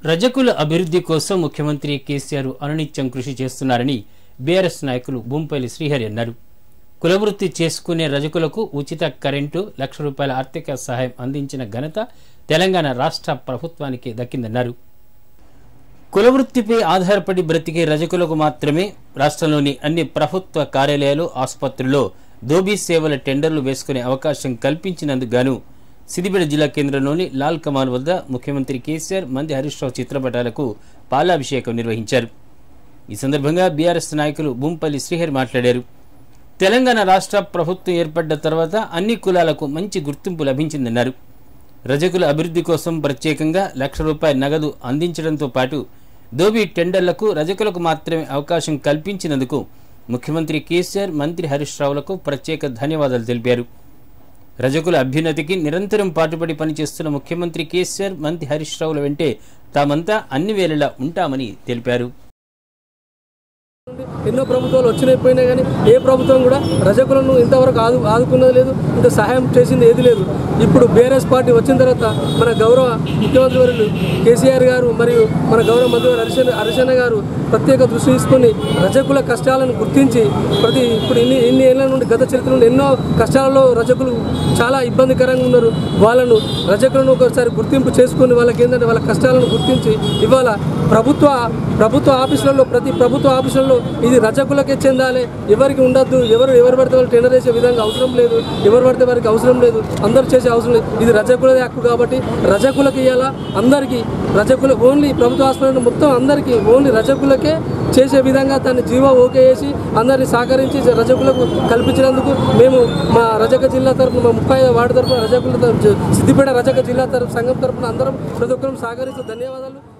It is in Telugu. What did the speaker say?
రజకుల అభివృద్ధి కోసం ముఖ్యమంత్రి కేసీఆర్ అనునిత్యం కృషి చేస్తున్నారని బీఆర్ఎస్ నాయకులు బొంపల్లి శ్రీహరి అన్నారు కులవృత్తి చేసుకునే రజకులకు ఉచిత కరెంటు లక్ష రూపాయల ఆర్థిక సహాయం అందించిన ఘనత తెలంగాణ రాష్ట్ర ప్రభుత్వానికి దక్కిందన్నారు కులవృత్తిపై ఆధారపడి బ్రతికే రజకులకు మాత్రమే రాష్ట్రంలోని అన్ని ప్రభుత్వ కార్యాలయాలు ఆసుపత్రుల్లో దోబీ సేవల టెండర్లు వేసుకునే అవకాశం కల్పించినందుకు గాను సిద్దిపేట జిల్లా కేంద్రంలోని లాల్ కమాన్ వద్ద ముఖ్యమంత్రి కేసీఆర్ మంది హరీష్ రావు చిత్రపటాలకు పాలాభిషేకం నిర్వహించారు ఈ సందర్భంగా బీఆర్ఎస్ నాయకులు బూంపల్లి శ్రీహరి మాట్లాడారు తెలంగాణ రాష్ట్ర ప్రభుత్వం ఏర్పడ్డ తర్వాత అన్ని కులాలకు మంచి గుర్తింపు లభించిందన్నారు రజకుల అభివృద్ధి కోసం ప్రత్యేకంగా లక్ష రూపాయల నగదు అందించడంతో పాటు దోబీ టెండర్లకు రజకులకు మాత్రమే అవకాశం కల్పించినందుకు ముఖ్యమంత్రి కేసీఆర్ మంత్రి హరీష్ రావులకు ప్రత్యేక ధన్యవాదాలు తెలిపారు రజకుల అభ్యున్నతికి నిరంతరం పాటుపడి పనిచేస్తున్న ముఖ్యమంత్రి కేసీఆర్ మంత్రి హరీష్ రావుల వెంటే తామంతా అన్ని వేళలా ఉంటామని తెలిపారు ఎన్నో ప్రభుత్వాలు వచ్చినాయి పోయినాయి కానీ ఏ ప్రభుత్వం కూడా రజకులను ఇంతవరకు ఆదు ఆదుకున్నది లేదు ఇంత సహాయం చేసింది ఏది లేదు ఇప్పుడు బీఆర్ఎస్ పార్టీ వచ్చిన తర్వాత మన గౌరవ ముఖ్యమంత్రి వర్యులు కేసీఆర్ గారు మరియు మన గౌరవ మంత్రి హరిశన హరిశన్న గారు ప్రత్యేక దృష్టి తీసుకొని రజకుల కష్టాలను గుర్తించి ప్రతి ఇప్పుడు ఇన్ని ఇన్ని ఏళ్ళ నుండి గత చరిత్ర నుండి ఎన్నో కష్టాలలో రజకులు చాలా ఇబ్బందికరంగా ఉన్నారు వాళ్ళను రజకులను ఒకసారి గుర్తింపు చేసుకొని వాళ్ళకి ఏంటంటే వాళ్ళ కష్టాలను గుర్తించి ఇవాళ ప్రభుత్వ ప్రభుత్వ ఆఫీసులలో ప్రతి ప్రభుత్వ ఆఫీసులలో ఇది రజకులకే చెందాలి ఎవరికి ఉండొద్దు ఎవరు ఎవరు పడితే వాళ్ళు టెండర్ చేసే విధంగా అవసరం లేదు ఎవరు పడితే వారికి అవసరం లేదు అందరూ చేసే అవసరం లేదు ఇది రజకులదే హక్కు కాబట్టి రజకులకు ఇవ్వాలా అందరికీ రజకులు ఓన్లీ ప్రభుత్వ హాస్పిటల్ మొత్తం అందరికీ ఓన్లీ రజకులకే చేసే విధంగా తన జీవో ఓకే చేసి అందరినీ సహకరించి రజకులకు కల్పించినందుకు మేము మా రజక జిల్లా తరఫున మా ముప్పై ఐదు వార్డు తరఫున రజకుల తరఫు సిద్దిపేట రజక జిల్లా తరఫు సంఘం తరఫున అందరం ప్రతి ఒక్కరం సహకరిస్తూ ధన్యవాదాలు